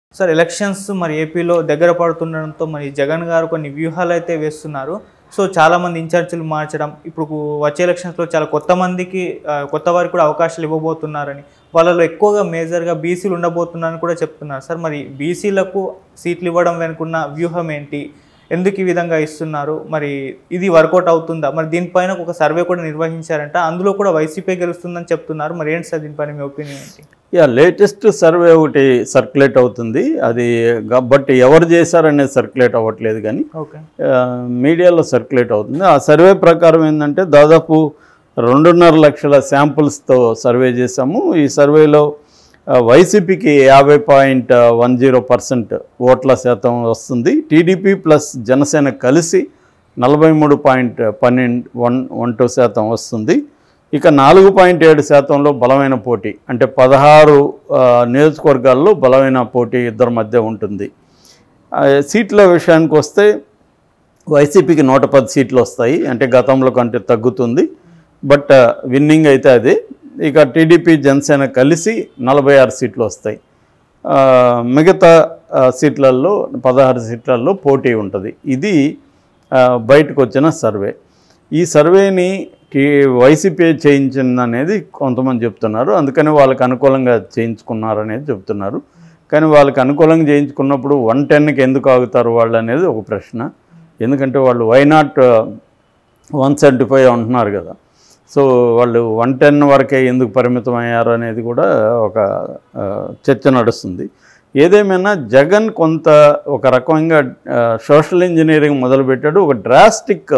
sir elections మరి ఏపీలో దగ్గర పడుతుండడంతో మరి జగన్ గారు కొన్ని వ్యూహాలు అయితే వేస్తున్నారు సో చాలా మంది ఇన్ఛార్జీలు మార్చడం ఇప్పుడు వచ్చే ఎలక్షన్స్లో చాలా కొత్త మందికి ఆ, కొత్త వారికి కూడా అవకాశాలు ఇవ్వబోతున్నారని వాళ్ళలో ఎక్కువగా మేజర్గా బీసీలు ఉండబోతున్నారని కూడా చెప్తున్నారు సార్ మరి బీసీలకు సీట్లు ఇవ్వడం వెనుకున్న వ్యూహం ఏంటి ఎందుకు ఈ విధంగా ఇస్తున్నారు మరి ఇది వర్కౌట్ అవుతుందా మరి దీనిపైన ఒక సర్వే కూడా నిర్వహించారంట అందులో కూడా వైసీపీ గెలుస్తుందని చెప్తున్నారు మరి ఏంటి సార్ దీనిపైన మీ ఒపీనియన్ ఏంటి యా లేటెస్ట్ సర్వే ఒకటి సర్క్యులేట్ అవుతుంది అది గ- బట్ ఎవరు చేశారనేది సర్క్యులేట్ అవ్వట్లేదు కానీ ఓకే ఆ, మీడియాలో సర్క్యులేట్ అవుతుంది ఆ సర్వే ప్రకారం ఏంటంటే దాదాపు రెండున్నర లక్షల శాంపుల్స్తో సర్వే చేశాము ఈ సర్వేలో ఆ, వైసీపీకి యాభై పాయింట్ వన్ జీరో పర్సెంట్ ఓట్ల శాతం వస్తుంది టీడీపీ ప్లస్ జనసేన కలిసి నలభై మూడు పాయింట్ పన్నెండు వన్ వన్ టూ శాతం వస్తుంది ఇక నాలుగు పాయింట్ ఏడు శాతంలో బలమైన పోటీ అంటే పదహారు ఆ, నియోజకవర్గాల్లో బలమైన పోటీ ఇద్దరి మధ్య ఉంటుంది ఆ, సీట్ల విషయానికి వస్తే వైసీపీకి నూట పది సీట్లు వస్తాయి అంటే గతంలో కంటే తగ్గుతుంది బట్ విన్నింగ్ అయితే అదే ఇక టీడీపీ జనసేన కలిసి నలభై ఆరు సీట్లు వస్తాయి ఆ, మిగతా ఆ, సీట్లలో పదహారు సీట్లలో పోటీ ఉంటుంది ఇది ఆ, బయటకు వచ్చిన సర్వే ఈ సర్వేని టీ వైసీపీ చేయించింది అనేది కొంతమంది చెప్తున్నారు అందుకని వాళ్ళకి అనుకూలంగా చేయించుకున్నారు అనేది చెప్తున్నారు కానీ వాళ్ళకి అనుకూలంగా చేయించుకున్నప్పుడు వన్ టెన్కి ఎందుకు ఆగుతారు వాళ్ళు అనేది ఒక ప్రశ్న ఎందుకంటే వాళ్ళు why not one seventy five అంటున్నారు కదా సో వాళ్ళు వన్ టెన్ వరకే ఎందుకు పరిమితం అయ్యారు అనేది కూడా ఒక ఆ, చర్చ నడుస్తుంది ఏదేమైనా జగన్ కొంత ఒక రకంగా సోషల్ ఇంజనీరింగ్ మొదలుపెట్టాడు ఒక డ్రాస్టిక్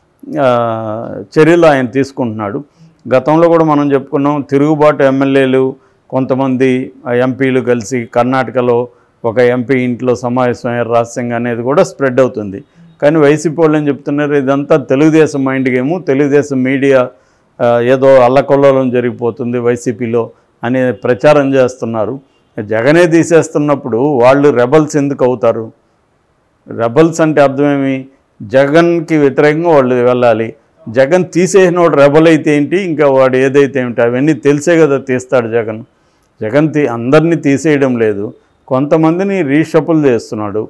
చర్యలు ఆయన తీసుకుంటున్నాడు గతంలో కూడా మనం చెప్పుకున్నాం తిరుగుబాటు ఎమ్మెల్యేలు కొంతమంది ఆ, ఎంపీలు కలిసి కర్ణాటకలో ఒక ఎంపీ ఇంట్లో సమావేశమయ్యారు రహస్యంగా అనేది కూడా స్ప్రెడ్ అవుతుంది కానీ వైసీపీ వాళ్ళు ఏం చెప్తున్నారు ఇదంతా Telugu Desam mind game Telugu Desam media ఆ, ఏదో అల్లకొల్లోలం జరిగిపోతుంది వైసీపీలో అనే ప్రచారం చేస్తున్నారు జగనే తీసేస్తున్నప్పుడు వాళ్ళు రెబల్స్ ఎందుకు అవుతారు రెబల్స్ అంటే అర్థమేమి జగన్కి వ్యతిరేకంగా వాళ్ళు వెళ్ళాలి జగన్ తీసేసినోడు రెబల్ అయితే ఏంటి ఇంకా వాడు ఏదైతే ఏమిటి అవన్నీ తెలిసే కదా తీస్తాడు జగన్ జగన్ తీ అందరినీ తీసేయడం లేదు కొంతమందిని రీషఫుల్ చేస్తున్నాడు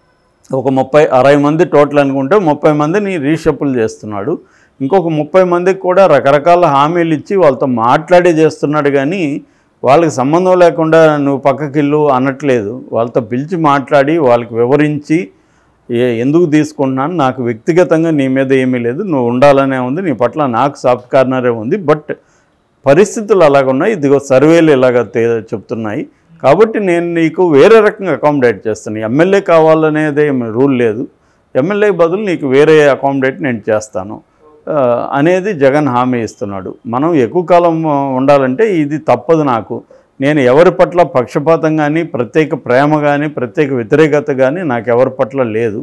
ఒక ముప్పై అరవై మంది టోటల్ అనుకుంటే ముప్పై మందిని రీషఫుల్ చేస్తున్నాడు ఇంకొక ముప్పై మందికి కూడా రకరకాల హామీలు ఇచ్చి వాళ్ళతో మాట్లాడే చేస్తున్నాడు కానీ వాళ్ళకి సంబంధం లేకుండా నువ్వు పక్కకిల్లు అనట్లేదు వాళ్ళతో పిలిచి మాట్లాడి వాళ్ళకి వివరించి ఏ ఎందుకు తీసుకుంటున్నాను నాకు వ్యక్తిగతంగా నీ మీద ఏమీ లేదు నువ్వు ఉండాలనే ఉంది నీ పట్ల నాకు సాఫ్ట్ కార్నరే ఉంది బట్ పరిస్థితులు అలాగున్నాయి ఇదిగో సర్వేలు ఇలాగ తే చెప్తున్నాయి కాబట్టి నేను నీకు వేరే రకంగా అకామిడేట్ చేస్తాను ఎమ్మెల్యే కావాలనేది ఏమి రూల్ లేదు ఎమ్మెల్యే బదులు నీకు వేరే అకామిడేట్ నేను చేస్తాను ఆ, అనేది జగన్ హామీ ఇస్తున్నాడు మనం ఎక్కువ కాలం ఆ, ఉండాలంటే ఇది తప్పదు నాకు నేను ఎవరి పట్ల పక్షపాతం కానీ ప్రత్యేక ప్రేమ కానీ ప్రత్యేక వ్యతిరేకత కానీ నాకు ఎవరి పట్ల లేదు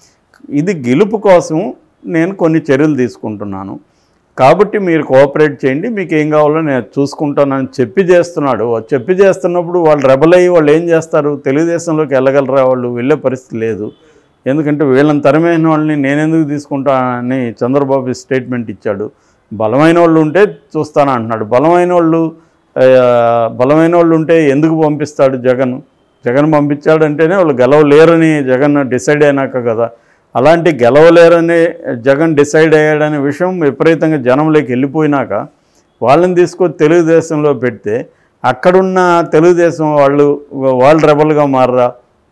ఇది గెలుపు కోసం నేను కొన్ని చర్యలు తీసుకుంటున్నాను కాబట్టి మీరు కోఆపరేట్ చేయండి మీకు ఏం కావాలో నేను చూసుకుంటానని చెప్పి చేస్తున్నాడు ఆ చెప్పి చేస్తున్నప్పుడు వాళ్ళు రెబల్ అయ్యి వాళ్ళు ఏం చేస్తారు తెలుగుదేశంలోకి వెళ్ళగలరా వాళ్ళు వెళ్ళే పరిస్థితి లేదు ఎందుకంటే వీళ్ళని తరిమేసిన వాళ్ళని నేనెందుకు తీసుకుంటానని చంద్రబాబు స్టేట్మెంట్ ఇచ్చాడు బలమైన వాళ్ళు ఉంటే చూస్తాను అంటున్నాడు బలమైన వాళ్ళు ఆ, బలమైన వాళ్ళు ఉంటే ఎందుకు పంపిస్తాడు జగన్ జగన్ పంపించాడంటేనే వాళ్ళు గెలవలేరని జగన్ డిసైడ్ అయినాక కదా అలాంటి గెలవలేరని జగన్ డిసైడ్ అయ్యాడనే విషయం విపరీతంగా జనంలోకి వెళ్ళిపోయినాక వాళ్ళని తీసుకొని తెలుగుదేశంలో పెడితే అక్కడున్న తెలుగుదేశం వాళ్ళు వాళ్ళు రెబల్గా మారరా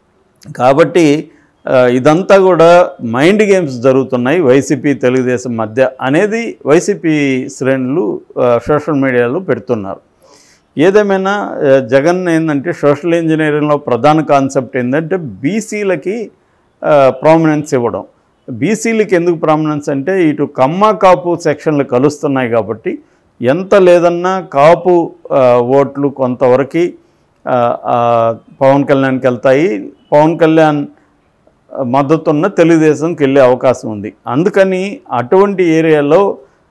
కాబట్టి ఆ, ఇదంతా కూడా మైండ్ గేమ్స్ జరుగుతున్నాయి వైసీపీ తెలుగుదేశం మధ్య అనేది వైసీపీ శ్రేణులు ఆ, సోషల్ మీడియాలో పెడుతున్నారు ఏదేమైనా ఆ, జగన్ ఏంటంటే సోషల్ ఇంజనీరింగ్లో ప్రధాన కాన్సెప్ట్ ఏంటంటే బీసీలకి ప్రామినెన్స్ ఇవ్వడం బీసీలకి ఎందుకు ప్రామినెన్స్ అంటే ఇటు కమ్మ కాపు సెక్షన్లు కలుస్తున్నాయి కాబట్టి ఎంత లేదన్నా కాపు ఆ, ఓట్లు కొంతవరకు ఆ, ఆ, పవన్ కళ్యాణ్కి వెళ్తాయి పవన్ కళ్యాణ్ మద్దతున్న తెలుగుదేశంకి వెళ్ళే అవకాశం ఉంది అందుకని అటువంటి ఏరియాలో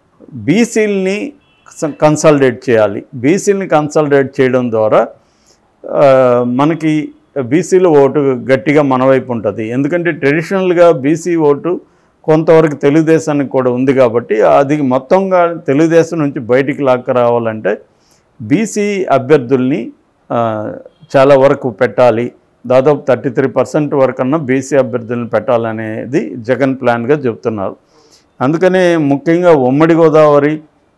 బీసీలని కన్సల్టేట్ చేయాలి బీసీలని కన్సల్టేట్ చేయడం ద్వారా ఆ, మనకి బీసీల ఓటు గట్టిగా మన వైపు ఉంటుంది ఎందుకంటే ట్రెడిషనల్గా బీసీ ఓటు కొంతవరకు తెలుగుదేశానికి కూడా ఉంది కాబట్టి అది మొత్తంగా తెలుగుదేశం నుంచి బయటికి లాక్క రావాలంటే బీసీ అభ్యర్థుల్ని ఆ, చాలా వరకు పెట్టాలి దాదాపు థర్టీ త్రీ పర్సెంట్ వరకన్నా బీసీ అభ్యర్థులను పెట్టాలనేది జగన్ ప్లాన్గా చెబుతున్నారు అందుకనే ముఖ్యంగా ఉమ్మడి గోదావరి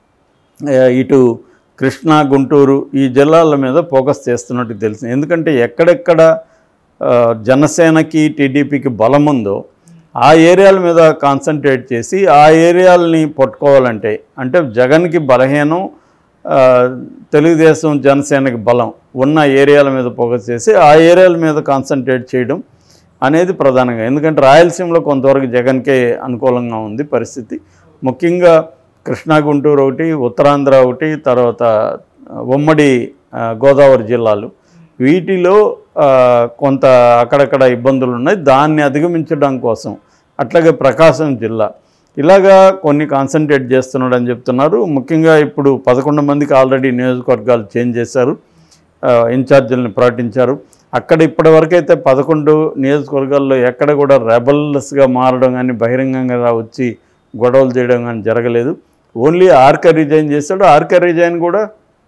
ఆ, ఇటు కృష్ణా గుంటూరు ఈ జిల్లాల మీద ఫోకస్ చేస్తున్నట్టు తెలిసింది ఎందుకంటే ఎక్కడెక్కడ ఆ, జనసేనకి టీడీపీకి బలం ఉందో ఆ ఏరియాల మీద కాన్సన్ట్రేట్ చేసి ఆ ఏరియాలని పట్టుకోవాలంటే అంటే జగన్కి బలహీనం ఆ, తెలుగుదేశం జనసేనకి బలం ఉన్న ఏరియాల మీద ఫోకస్ చేసి ఆ ఏరియాల మీద కాన్సన్ట్రేట్ చేయడం అనేది ప్రధానంగా ఎందుకంటే రాయలసీమలో కొంతవరకు జగన్కే అనుకూలంగా ఉంది పరిస్థితి ముఖ్యంగా కృష్ణా గుంటూరు ఒకటి ఉత్తరాంధ్ర ఒకటి తర్వాత ఉమ్మడి ఆ, గోదావరి జిల్లాలు వీటిలో ఆ, కొంత అక్కడక్కడ ఇబ్బందులు ఉన్నాయి దాన్ని అధిగమించడం కోసం అట్లాగే ప్రకాశం జిల్లా ఇలాగా కొన్ని కాన్సన్ట్రేట్ చేస్తున్నాడు అని చెప్తున్నారు ముఖ్యంగా ఇప్పుడు పదకొండు మందికి ఆల్రెడీ నియోజకవర్గాలు చేంజ్ చేశారు ఆ, ఇన్ఛార్జీలను ప్రకటించారు అక్కడ ఇప్పటి వరకైతే పదకొండు నియోజకవర్గాల్లో ఎక్కడ కూడా రెబల్స్గా మారడం కానీ బహిరంగంగా వచ్చి గొడవలు చేయడం కానీ జరగలేదు ఓన్లీ ఆర్కే రిజైన్ చేశాడు ఆర్కే రిజైన్ కూడా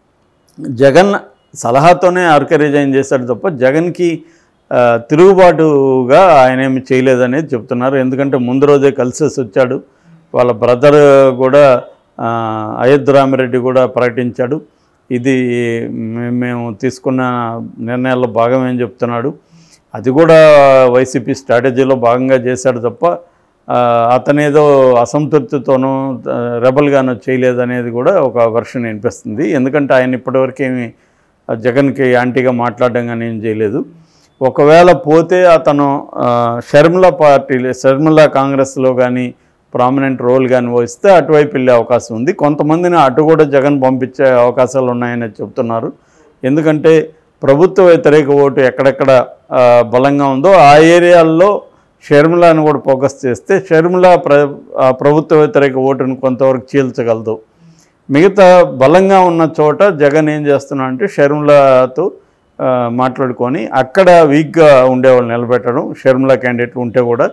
జగన్ సలహాతోనే ఆర్కే రిజైన్ చేశాడు తప్ప జగన్కి ఆ, తిరుగుబాటుగా ఆయన ఏమి చేయలేదనేది చెప్తున్నారు ఎందుకంటే ముందు రోజే కలిసేసి వచ్చాడు వాళ్ళ బ్రదర్ కూడా ఆ, అయోధ్య రామిరెడ్డి కూడా ప్రకటించాడు ఇది మే- మేము తీసుకున్న నిర్ణయాల్లో భాగమేం చెప్తున్నాడు అది కూడా వైసీపీ స్ట్రాటజీలో భాగంగా చేశాడు తప్ప ఆ, అతనేదో అసంతృప్తితోనూ ఆ, రెబల్గానో చేయలేదనేది కూడా ఒక వర్షన్ వినిపిస్తుంది ఎందుకంటే ఆయన ఇప్పటివరకు ఏమి ఆ, జగన్కి యాంటీగా మాట్లాడడం కానీ ఏం చేయలేదు ఒకవేళ పోతే అతను ఆ, షర్మిల పార్టీ షర్మిల కాంగ్రెస్లో కానీ ప్రామినెంట్ రోల్ కానీ వస్తే అటువైపు వెళ్ళే అవకాశం ఉంది కొంతమందిని అటు కూడా జగన్ పంపించే అవకాశాలు ఉన్నాయని చెప్తున్నారు ఎందుకంటే ప్రభుత్వ వ్యతిరేక ఓటు ఎక్కడెక్కడ ఆ, బలంగా ఉందో ఆ ఏరియాల్లో షర్మిలాని కూడా ఫోకస్ చేస్తే షర్మిల ప్ర ఆ ప్రభుత్వ వ్యతిరేక ఓటును కొంతవరకు చీల్చగలదు మిగతా బలంగా ఉన్న చోట జగన్ ఏం చేస్తున్నా అంటే షర్మిలతో ఆ, మాట్లాడుకొని అక్కడ వీక్గా ఉండేవాళ్ళు నిలబెట్టడం షర్మిల క్యాండిడేట్ ఉంటే కూడా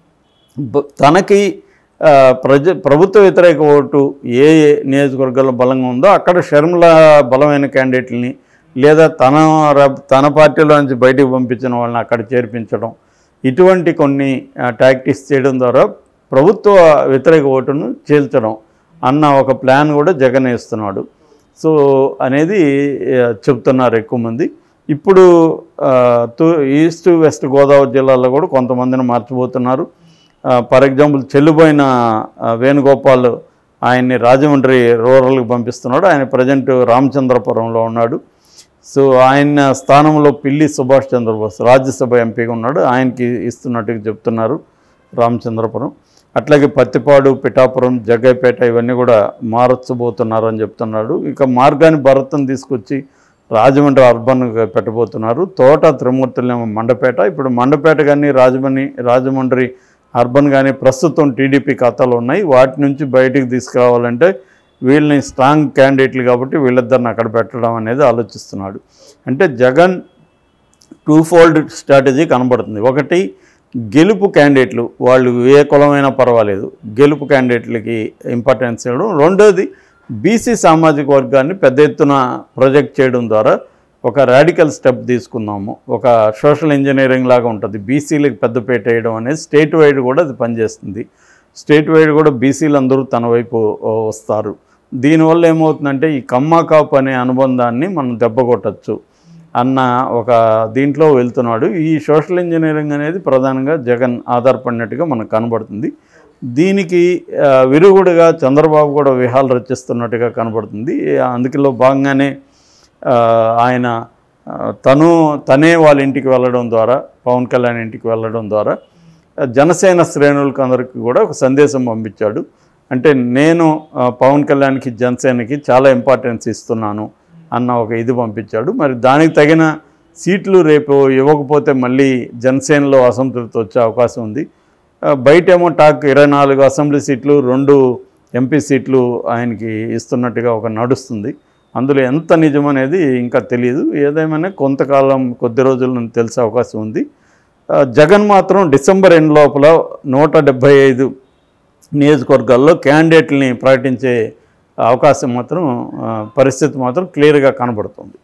బ- తనకి ఆ, ప్రజ ప్రభుత్వ వ్యతిరేక ఓటు ఏ ఏ నియోజకవర్గాల్లో బలంగా ఉందో అక్కడ షర్మిల బలమైన క్యాండిడేట్లని లేదా తన ర- తన పార్టీలో నుంచి బయటికి పంపించిన వాళ్ళని అక్కడ చేర్పించడం ఇటువంటి కొన్ని టాక్టిక్స్ చేయడం ద్వారా ప్రభుత్వ వ్యతిరేక ఓటును చీల్చడం అన్న ఒక ప్లాన్ కూడా జగన్ వేస్తున్నాడు సో అనేది ఆ, చెప్తున్నారు ఎక్కువ మంది ఇప్పుడు ఆ, తూ ఈస్ట్ వెస్ట్ గోదావరి జిల్లాలో కూడా కొంతమందిని మార్చబోతున్నారు ఫర్ ఎగ్జాంపుల్ చెల్లిపోయిన ఆ, వేణుగోపాల్ ఆయన్ని రాజమండ్రి రూరల్కి పంపిస్తున్నాడు ఆయన ప్రజెంట్ రామచంద్రపురంలో ఉన్నాడు సో ఆయన స్థానంలో పిల్లి సుభాష్ చంద్రబోస్ రాజ్యసభ ఎంపీగా ఉన్నాడు ఆయనకి ఇస్తున్నట్టుగా చెప్తున్నారు రామచంద్రపురం అట్లాగే పత్తిపాడు పిఠాపురం జగ్గైపేట ఇవన్నీ కూడా మారచ్చబోతున్నారు అని చెప్తున్నాడు ఇక మార్గాన్ని భరత్ని తీసుకొచ్చి రాజమండ్రి అర్బన్గా పెట్టబోతున్నారు తోట త్రిమూర్తులేమో మండపేట ఇప్పుడు మండపేట కానీ రాజమండ్రి రాజమండ్రి అర్బన్ కానీ ప్రస్తుతం టీడీపీ ఖాతాలో ఉన్నాయి వాటి నుంచి బయటికి తీసుకురావాలంటే వీళ్ళని స్ట్రాంగ్ క్యాండిడేట్లు కాబట్టి వీళ్ళిద్దరిని అక్కడ పెట్టడం అనేది ఆలోచిస్తున్నాడు అంటే జగన్ టూ ఫోల్డ్ స్ట్రాటజీ కనబడుతుంది ఒకటి గెలుపు క్యాండిడేట్లు వాళ్ళు ఏ కులమైనా పర్వాలేదు గెలుపు క్యాండిడేట్లకి ఇంపార్టెన్స్ ఇవ్వడం రెండోది బీసీ సామాజిక వర్గాన్ని పెద్ద ఎత్తున ప్రొజెక్ట్ చేయడం ద్వారా ఒక రాడికల్ స్టెప్ తీసుకుందాము ఒక సోషల్ ఇంజనీరింగ్ లాగా ఉంటుంది బీసీలకు పెద్దపేట వేయడం అనేది స్టేట్ వైడ్ కూడా అది పనిచేస్తుంది స్టేట్ వైడ్ కూడా బీసీలు అందరూ తన వైపు ఓ, వస్తారు దీనివల్ల ఏమవుతుందంటే ఈ కమ్మా కాపు అనే అనుబంధాన్ని మనం దెబ్బ కొట్టచ్చు అన్న ఒక దీంట్లో వెళ్తున్నాడు ఈ సోషల్ ఇంజనీరింగ్ అనేది ప్రధానంగా జగన్ ఆధారపడినట్టుగా మనకు కనబడుతుంది దీనికి ఆ, విరుగుడుగా చంద్రబాబు కూడా విహాలు రచిస్తున్నట్టుగా కనబడుతుంది అందులో భాగంగానే ఆ, ఆయన ఆ, తను తనే వాళ్ళ ఇంటికి వెళ్ళడం ద్వారా పవన్ కళ్యాణ్ ఇంటికి వెళ్ళడం ద్వారా ఆ, జనసేన శ్రేణులకు అందరికీ కూడా ఒక సందేశం పంపించాడు అంటే నేను ఆ, పవన్ కళ్యాణ్కి జనసేనకి చాలా ఇంపార్టెన్స్ ఇస్తున్నాను అన్న ఒక ఇది పంపించాడు మరి దానికి తగిన సీట్లు రేపు ఇవ్వకపోతే మళ్ళీ జనసేనలో అసంతృప్తి వచ్చే అవకాశం ఉంది ఆ, బయటేమో టాక్ ఇరవై నాలుగు అసెంబ్లీ సీట్లు రెండు ఎంపీ సీట్లు ఆయనకి ఇస్తున్నట్టుగా ఒక నడుస్తుంది అందులో ఎంత నిజమనేది ఇంకా తెలియదు ఏదేమైనా కొంతకాలం కొద్ది రోజుల నుంచి తెలిసే అవకాశం ఉంది ఆ, జగన్ మాత్రం డిసెంబర్ ఎండ్ లోపల నూట డెబ్భై ఐదు నియోజకవర్గాల్లో క్యాండిడేట్ని ప్రకటించే అవకాశం మాత్రం ఆ, పరిస్థితి మాత్రం క్లియర్గా కనబడుతుంది